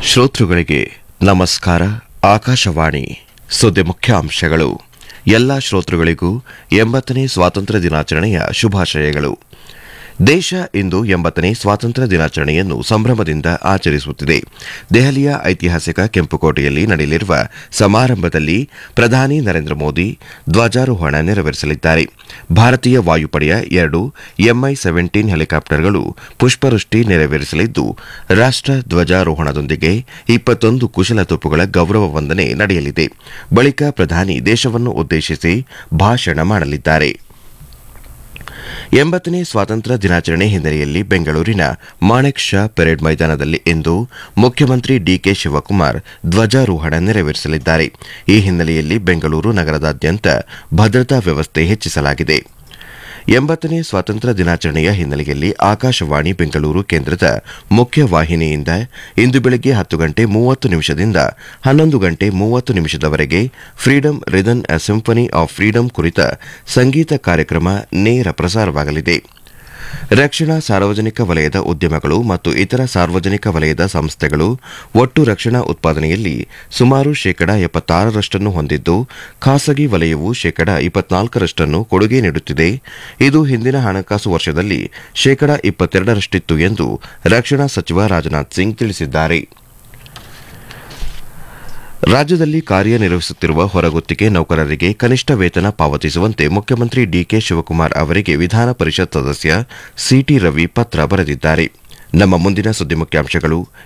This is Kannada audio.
ಶ್ರೋತೃಗಳಿಗೆ ನಮಸ್ಕಾರ ಆಕಾಶವಾಣಿ ಸುದ್ದಿ ಮುಖ್ಯಾಂಶಗಳು ಎಲ್ಲ ಶ್ರೋತೃಗಳಿಗೂ ಎಂಬತ್ತನೇ ಸ್ವಾತಂತ್ರ್ಯ ದಿನಾಚರಣೆಯ ಶುಭಾಶಯಗಳು ದೇಶ ಇಂದು ಎಂಬತ್ತನೇ ಸ್ವಾತಂತ್ರ್ಯ ದಿನಾಚರಣೆಯನ್ನು ಸಂಭ್ರಮದಿಂದ ಆಚರಿಸುತ್ತಿದೆ ದೆಹಲಿಯ ಐತಿಹಾಸಿಕ ಕೆಂಪುಕೋಟೆಯಲ್ಲಿ ನಡೆಯಲಿರುವ ಸಮಾರಂಭದಲ್ಲಿ ಪ್ರಧಾನಿ ನರೇಂದ್ರ ಮೋದಿ ಧ್ವಜಾರೋಹಣ ನೆರವೇರಿಸಲಿದ್ದಾರೆ ಭಾರತೀಯ ವಾಯುಪಡೆಯ ಎರಡು ಎಂಐ ಸೆವೆಂಟೀನ್ ಹೆಲಿಕಾಪ್ಟರ್ಗಳು ಪುಷ್ಪವೃಷ್ಟಿ ನೆರವೇರಿಸಲಿದ್ದು ರಾಷ್ಟ ಧ್ವಜಾರೋಹಣದೊಂದಿಗೆ ಇಪ್ಪತ್ತೊಂದು ಕುಶಲ ತುಪ್ಪುಗಳ ಗೌರವ ವಂದನೆ ನಡೆಯಲಿದೆ ಬಳಿಕ ಪ್ರಧಾನಿ ದೇಶವನ್ನು ಉದ್ದೇಶಿಸಿ ಭಾಷಣ ಮಾಡಲಿದ್ದಾರೆ ಎಂಬತ್ತನೇ ಸ್ವಾತಂತ್ರ್ಯ ದಿನಾಚರಣೆ ಹಿನ್ನೆಲೆಯಲ್ಲಿ ಬೆಂಗಳೂರಿನ ಮಾಣೆಕ್ ಶಾ ಪೆರೇಡ್ ಮೈದಾನದಲ್ಲಿ ಇಂದು ಮುಖ್ಯಮಂತ್ರಿ ಡಿಕೆ ಶಿವಕುಮಾರ್ ಧ್ವಜಾರೋಹಣ ನೆರವೇರಿಸಲಿದ್ದಾರೆ ಈ ಹಿನ್ನೆಲೆಯಲ್ಲಿ ಬೆಂಗಳೂರು ನಗರದಾದ್ಯಂತ ಭದ್ರತಾ ವ್ಯವಸ್ಥೆ ಹೆಚ್ಚಿಸಲಾಗಿದೆ ಎಂಬತ್ತನೇ ಸ್ವಾತಂತ್ರ್ಯ ದಿನಾಚರಣೆಯ ಹಿನ್ನೆಲೆಯಲ್ಲಿ ಆಕಾಶವಾಣಿ ಬೆಂಗಳೂರು ಕೇಂದ್ರದ ಮುಖ್ಯ ವಾಹಿನಿಯಿಂದ ಇಂದು ಬೆಳಗ್ಗೆ ಹತ್ತು ಗಂಟೆ ಮೂವತ್ತು ನಿಮಿಷದಿಂದ ಹನ್ನೊಂದು ಗಂಟೆ ಮೂವತ್ತು ನಿಮಿಷದವರೆಗೆ freedom rhythm a symphony of freedom ಕುರಿತ ಸಂಗೀತ ಕಾರ್ಯಕ್ರಮ ನೇರ ಪ್ರಸಾರವಾಗಲಿದೆ ರಕ್ಷಣಾ ಸಾರ್ವಜನಿಕ ವಲಯದ ಉದ್ಯಮಗಳು ಮತ್ತು ಇತರ ಸಾರ್ವಜನಿಕ ವಲಯದ ಸಂಸ್ಥೆಗಳು ಒಟ್ಟು ರಕ್ಷಣಾ ಉತ್ಪಾದನೆಯಲ್ಲಿ ಸುಮಾರು ಶೇಕಡಾ ಎಪ್ಪತ್ತಾರರಷ್ಟನ್ನು ಹೊಂದಿದ್ದು ಖಾಸಗಿ ವಲಯವು ಶೇಕಡಾ ಇಪ್ಪತ್ನಾಲ್ಕರಷ್ಟನ್ನು ಕೊಡುಗೆ ನೀಡುತ್ತಿದೆ ಇದು ಹಿಂದಿನ ಹಣಕಾಸು ವರ್ಷದಲ್ಲಿ ಶೇಕಡಾ ಇಪ್ಪತ್ತೆರಡರಷ್ಟಿತ್ತು ಎಂದು ರಕ್ಷಣಾ ಸಚಿವ ರಾಜನಾಥ್ ಸಿಂಗ್ ತಿಳಿಸಿದ್ದಾರೆ ರಾಜ್ಯದಲ್ಲಿ ಕಾರ್ಯನಿರ್ವಹಿಸುತ್ತಿರುವ ಹೊರಗುತ್ತಿಗೆ ನೌಕರರಿಗೆ ಕನಿಷ್ಠ ವೇತನ ಪಾವತಿಸುವಂತೆ ಮುಖ್ಯಮಂತ್ರಿ ಡಿಕೆ ಶಿವಕುಮಾರ್ ಅವರಿಗೆ ವಿಧಾನ ಪರಿಷತ್ ಸದಸ್ಯ ಸಿಟಿ ರವಿ ಪತ್ರ ಬರೆದಿದ್ದಾರೆ ನಮ್ಮ ಮುಂದಿನ ಸುದ್ದಿ ಮುಖ್ಯಾಂಶಗಳು